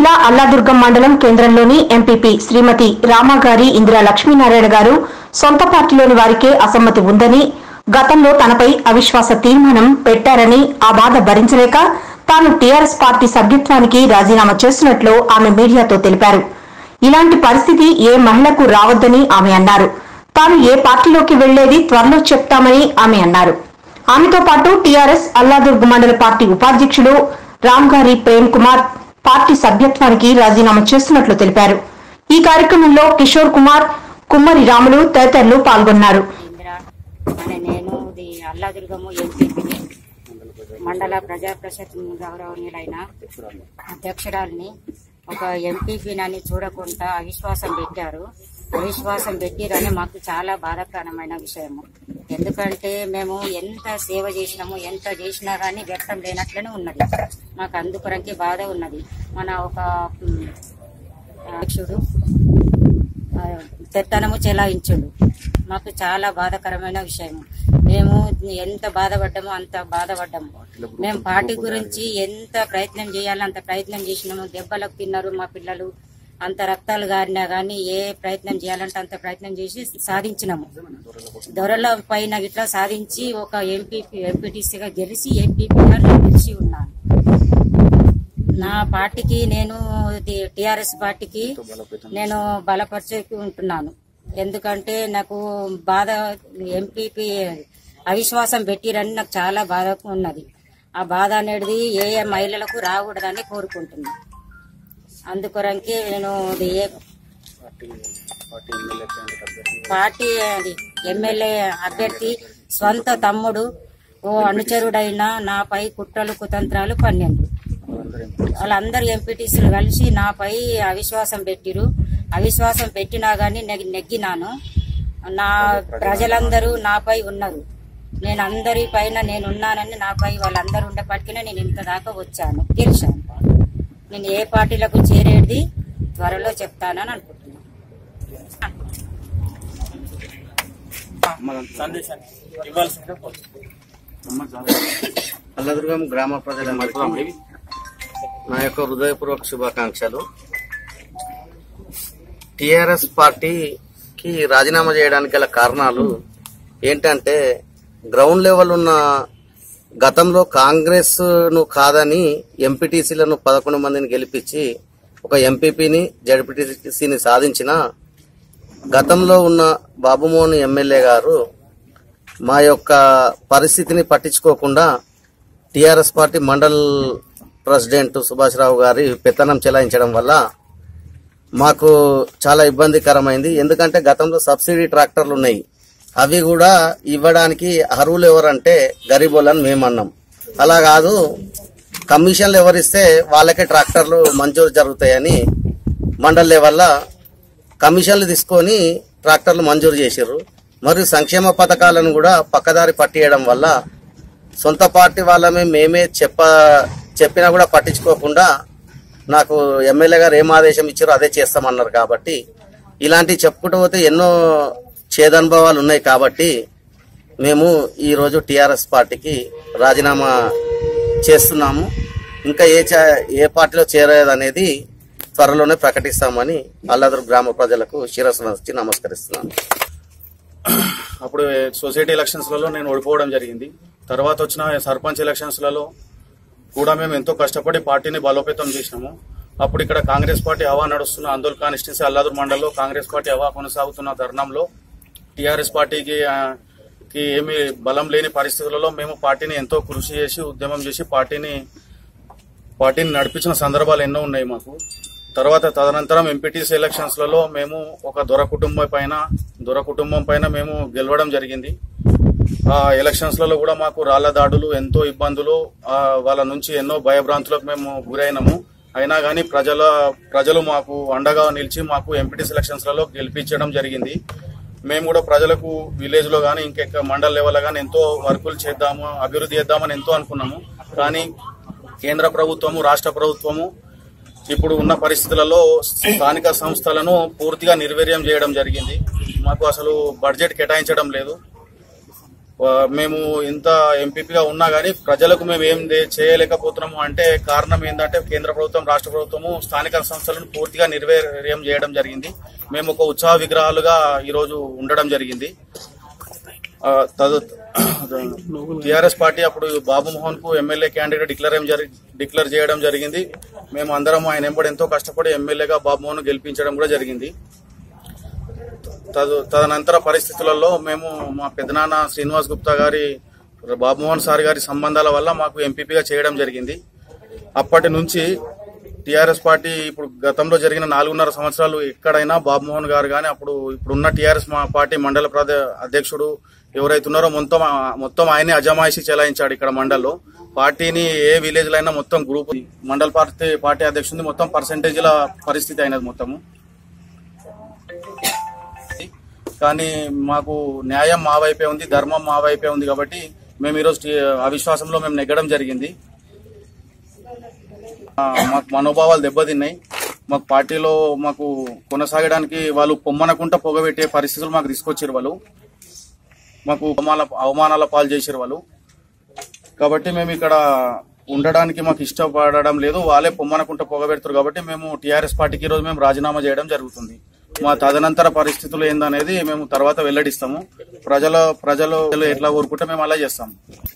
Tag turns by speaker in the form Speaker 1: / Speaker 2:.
Speaker 1: జిల్లా అల్లాదుర్గం మండలం కేంద్రంలోని ఎంపీపీ శ్రీమతి రామాగారి ఇందిరా లక్ష్మీనారాయణ గారు సొంత పార్టీలోని వారికే అసమ్మతి ఉందని గతంలో తనపై అవిశ్వాస తీర్మానం పెట్టారని ఆ బాధ భరించలేక తాను టీఆర్ఎస్ పార్టీ సభ్యత్వానికి రాజీనామా చేస్తున్నట్లు ఆమె మీడియాతో తెలిపారు ఇలాంటి పరిస్థితి ఏ మహిళకు రావద్దని ఆమె అన్నారు తాను ఏ పార్టీలోకి వెళ్లేది త్వరలో చెప్తామని ఆమె అన్నారు ఆమెతో పాటు టీఆర్ఎస్ అల్లాదుర్గ్ మండల పార్టీ ఉపాధ్యక్షుడు రామ్గారి ప్రేమ్ కుమార్ పార్టీ సభ్యత్వానికి రాజీనామా చేస్తున్నట్లు తెలిపారు ఈ కార్యక్రమంలో కిషోర్ కుమార్ కుమ్మరి రాములు తదితరులు పాల్గొన్నారు
Speaker 2: ఇందిరా అనే నేను ఇది అల్లాదుర్గము ఎంపీపీని మండల ప్రజా పరిషత్ గౌరవనీయులైన అధ్యక్షురాలిని ఒక ఎంపీపీనని చూడకుండా అవిశ్వాసం పెట్టారు అవిశ్వాసం పెట్టిరని మాకు చాలా బాధాకరమైన విషయము ఎందుకంటే మేము ఎంత సేవ చేసినాము ఎంత చేసినా కానీ వ్యక్తం లేనట్లనే ఉన్నది మాకు అందుకొరకే బాధ ఉన్నది మన ఒక ఉమ్, అధ్యక్షుడు ఆ, పెత్తనము చెలాయించుడు మాకు చాలా బాధాకరమైన విషయం మేము ఎంత బాధపడ్డామో అంత బాధపడ్డాము మేము పార్టీ గురించి ఎంత ప్రయత్నం చేయాలో అంత ప్రయత్నం చేసినాము దెబ్బలకు తిన్నారు మా పిల్లలు అంత రక్తాలు గారినా కానీ ఏ ప్రయత్నం చేయాలంటే అంత ప్రయత్నం చేసి సాధించినాము దొరల పైన ఇట్లా సాధించి ఒక ఎంపీ ఎంపీటీసీగా గెలిచి ఎంపీపీగా గెలిచి ఉన్నాను నా పార్టీకి నేను టిఆర్ఎస్ పార్టీకి నేను బలపరుచుకుంటున్నాను ఎందుకంటే నాకు బాధ ఎంపీపీ అవిశ్వాసం పెట్టిరని నాకు చాలా బాధ ఉన్నది ఆ బాధ అనేది ఏ ఏ మహిళలకు రాకూడదని కోరుకుంటున్నాను అందుకొరకే నేను ఇది ఏ పార్టీ అది ఎమ్మెల్యే అభ్యర్థి స్వంత తమ్ముడు ఓ అనుచరుడైన నాపై కుట్రలు కుతంత్రాలు పన్నెండు వాళ్ళందరూ ఎంపీటీసీలు కలిసి నాపై అవిశ్వాసం పెట్టిరు అవిశ్వాసం పెట్టినా గానీ నెగ్ నెగ్గినాను నా ప్రజలందరూ నాపై ఉన్నారు నేను అందరి పైన నేను ఉన్నానని నాపై వాళ్ళందరూ ఉండేపటికనే నేను ఇంత దాకా వచ్చాను గెలిచాను నేను ఏ పార్టీలకు చేరేది త్వరలో చెప్తానని అనుకుంటున్నాను
Speaker 3: సందేశాన్ని ఇవ్వాల్సిందిగా కోరుతున్నాను.
Speaker 4: అల్లదుర్గం గ్రామ ప్రజలందరికీ నా యొక్క హృదయపూర్వక శుభాకాంక్షలు టిఆర్ఎస్ పార్టీకి రాజీనామా చేయడానికి గల కారణాలు ఏంటంటే గ్రౌండ్ లెవెల్ ఉన్న గతంలో కాంగ్రెస్ ను కాదని ఎంపీటీసీలను పదకొండు మందిని గెలిపించి ఒక ఎంపీపీని జడ్పీటీసీని సాధించిన గతంలో ఉన్న బాబుమోహన్ ఎమ్మెల్యే గారు మా యొక్క పరిస్థితిని పట్టించుకోకుండా TRS party mandal president Subhash Rao గారి పెత్తనం చెలాయించడం వల్ల మాకు చాలా ఇబ్బందికరమైంది ఎందుకంటే గతంలో సబ్సిడీ ట్రాక్టర్లు ఉన్నాయి అవి కూడా ఇవ్వడానికి అర్హులు ఎవరంటే గరీబోళ్ళని మేమన్నాం అలా కాదు కమిషన్లు ఎవరిస్తే వాళ్ళకే ట్రాక్టర్లు మంజూరు జరుగుతాయని మండల్ లెవెల్లో కమిషన్లు తీసుకొని ట్రాక్టర్లు మంజూరు చేసిర్రు మరియు సంక్షేమ పథకాలను కూడా పక్కదారి పట్టియడం వల్ల సొంత పార్టీ వాళ్ళమే మేమే చెప్ప చెప్పినా కూడా పట్టించుకోకుండా నాకు ఎమ్మెల్యే గారు ఏం ఆదేశం ఇచ్చారో అదే చేస్తామన్నారు కాబట్టి ఇలాంటివి చెప్పుకుంటూ పోతే ఎన్నో చేదనుభవాలు ఉన్నాయి కాబట్టి మేము ఈరోజు టీఆర్ఎస్ పార్టీకి రాజీనామా చేస్తున్నాము ఇంకా ఏ చా- ఏ పార్టీలో చేరేదనేది త్వరలోనే ప్రకటిస్తామని అల్లాదుర్గ్ గ్రామ ప్రజలకు శిరస్సు వంచి నమస్కరిస్తున్నాను
Speaker 3: అప్పుడు సొసైటీ ఎలక్షన్స్ లలో నేను ఓడిపోవడం జరిగింది తర్వాత వచ్చిన సర్పంచ్ ఎలక్షన్స్ లలో కూడా మేము ఎంతో కష్టపడి పార్టీని బలోపేతం చేసినాము అప్పుడు ఇక్కడ కాంగ్రెస్ పార్టీ హవా నడుస్తున్న ఆందోళన కాన్స్టిట్యూన్సీ అల్లాదూర్ మండలంలో కాంగ్రెస్ పార్టీ హవా కొనసాగుతున్న తరుణంలో టీఆర్ఎస్ పార్టీకి ఆ, కి ఏమీ బలం లేని పరిస్థితులలో మేము పార్టీని ఎంతో కృషి చేసి ఉద్యమం చేసి పార్టీని పార్టీని నడిపించిన సందర్భాలు ఎన్నో ఉన్నాయి మాకు తర్వాత తదనంతరం ఎంపీటీసీ ఎలక్షన్స్ లలో మేము ఒక దొర కుటుంబం పైన దొర కుటుంబం పైన మేము గెలవడం జరిగింది ఆ ఎలక్షన్స్ లలో కూడా మాకు రాళ్ల దాడులు ఎంతో ఇబ్బందులు ఆ వాళ్ళ నుంచి ఎన్నో భయభ్రాంతులకు మేము గురైనాము అయినా కానీ ప్రజల ప్రజలు మాకు అండగా నిలిచి మాకు ఎంపీటీసీ ఎలక్షన్స్ లలో గెలిపించడం జరిగింది మేము కూడా ప్రజలకు విలేజ్ లో గానీ ఇంకెక్క మండల్ లెవెల్ గానీ ఎంతో వర్కులు చేద్దాము అభివృద్ధి చేద్దామని ఎంతో అనుకున్నాము కానీ కేంద్ర ప్రభుత్వము రాష్ట్ర ప్రభుత్వము ఇప్పుడు ఉన్న పరిస్థితులలో స్థానిక సంస్థలను పూర్తిగా నిర్వీర్యం చేయడం జరిగింది మాకు అసలు బడ్జెట్ కేటాయించడం లేదు ఆ, మేము ఇంత ఎంపీపీగా ఉన్నా కానీ ప్రజలకు మేము ఏం దే- చేయలేకపోతున్నాము అంటే కారణం ఏంటంటే కేంద్ర ప్రభుత్వం రాష్ట్ర ప్రభుత్వము స్థానిక సంస్థలను పూర్తిగా నిర్వీర్యం చేయడం జరిగింది మేము ఒక ఉత్సాహ విగ్రహాలుగా ఈరోజు ఉండడం జరిగింది ఆ, తదు టిఆర్ఎస్ పార్టీ అప్పుడు బాబు మోహన్ కు ఎమ్మెల్యే క్యాండిడేట్ డిక్లేర్ ఏం జరి- డిక్లేర్ చేయడం జరిగింది మేము అందరం ఆయన ఎంబడి ఎంతో కష్టపడి ఎమ్మెల్యేగా బాబు మోహన్ గెలిపించడం కూడా జరిగింది తదు తదనంతర పరిస్థితులలో మేము మా పెదనాన్న శ్రీనివాస్ గుప్తా గారి బాబుమోహన్ సార్ గారి సంబంధాల వల్ల మాకు ఎంపీపీగా చేయడం జరిగింది అప్పటి నుంచి టీఆర్ఎస్ పార్టీ ఇప్పుడు గతంలో జరిగిన నాలుగున్నర సంవత్సరాలు ఎక్కడైనా బాబుమోహన్ గారు కానీ అప్పుడు ఇప్పుడున్న టీఆర్ఎస్ మా పార్టీ మండల ప్రదే అధ్యక్షుడు ఎవరైతే ఉన్నారో మొత్తం మొత్తం ఆయనే అజమాయిషి చెలాయించాడు ఇక్కడ మండల్లో పార్టీని ఏ విలేజ్ లో అయినా మొత్తం గ్రూప్ మండల పార్టీ పార్టీ అధ్యక్షుడి మొత్తం పర్సంటేజ్ల పరిస్థితి అయినది మొత్తము కానీ మాకు న్యాయం మా వైపే ఉంది ధర్మం మా వైపే ఉంది కాబట్టి మేము ఈరోజు టీ- అవిశ్వాసంలో మేము నెగ్గడం జరిగింది ఆ, మాకు మనోభావాలు దెబ్బతిన్నాయి మాకు పార్టీలో మాకు కొనసాగడానికి వాళ్ళు పొమ్మనకుండా పొగబెట్టే పరిస్థితులు మాకు తీసుకొచ్చారు వాళ్ళు మాకు అవమానాల అవమానాల పాలు చేసారు వాళ్ళు కాబట్టి మేము ఇక్కడ ఉండడానికి మాకు ఇష్టపడడం లేదు వాళ్ళే పొమ్మనకుండా పొగబెడతారు కాబట్టి మేము టీఆర్ఎస్ పార్టీకి ఈరోజు మేము రాజీనామా చేయడం జరుగుతుంది మా తదనంతర పరిస్థితులు ఏందనేది మేము తర్వాత వెల్లడిస్తాము ప్రజల ప్రజలు ఎట్లా కోరుకుంటే మేము అలా చేస్తాము